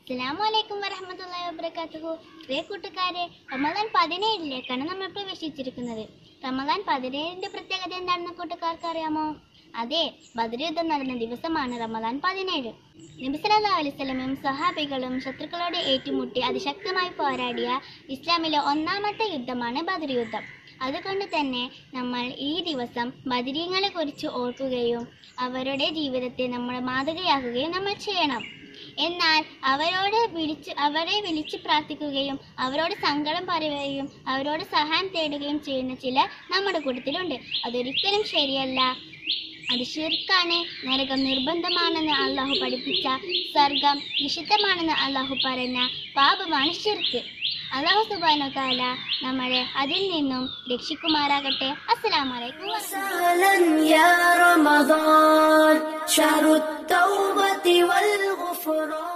അസ്സലാമലൈക്കും വറഹമത്തല്ലാ വബർക്കാത്തുഹു പ്രിയ കൂട്ടുകാരെ റമദാൻ പതിനേഴിലേക്കാണ് നമ്മൾ പ്രവേശിച്ചിരിക്കുന്നത് റമദാൻ പതിനേഴിന്റെ പ്രത്യേകത എന്താണെന്ന് കൂട്ടുകാർക്ക് അറിയാമോ അതെ ബദർ യുദ്ധം നടന്ന ദിവസമാണ് റമദാൻ പതിനേഴ് നബി സല്ലല്ലാഹു അലൈഹി വസല്ലമയും സഹാബികളും ശത്രുക്കളോട് ഏറ്റുമുട്ടി അതിശക്തമായി പോരാടിയ ഇസ്ലാമിലെ ഒന്നാമത്തെ യുദ്ധമാണ് ബദർ യുദ്ധം അതുകൊണ്ട് തന്നെ നമ്മൾ ഈ ദിവസം ബദരീങ്ങളെ കുറിച്ച് ഓർക്കുകയും അവരുടെ ജീവിതത്തെ നമ്മൾ മാതൃകയാക്കുകയും നമ്മൾ ചെയ്യണം എന്നാൽ അവരോട് വിളിച്ച് അവരെ വിളിച്ച് പ്രാർത്ഥിക്കുകയും അവരോട് സങ്കടം പറയുകയും അവരോട് സഹായം തേടുകയും ചെയ്യുന്ന ചിലർ നമ്മുടെ കൂട്ടത്തിലുണ്ട് അതൊരിക്കലും ശരിയല്ല അത് ഷിർക്കാണ് നരകം നിർബന്ധമാണെന്ന് അള്ളാഹു പഠിപ്പിച്ച സ്വർഗം നിഷിദ്ധമാണെന്ന് അള്ളാഹു പറഞ്ഞ പാപമാണ് ഷിർക്ക് അള്ളാഹു സുബാനോ താല നമ്മളെ അതിൽ നിന്നും രക്ഷിക്കുമാറാകട്ടെ അസ്സലാമലൈക്കും سهلا يا رمضان شهر التوبة والغفران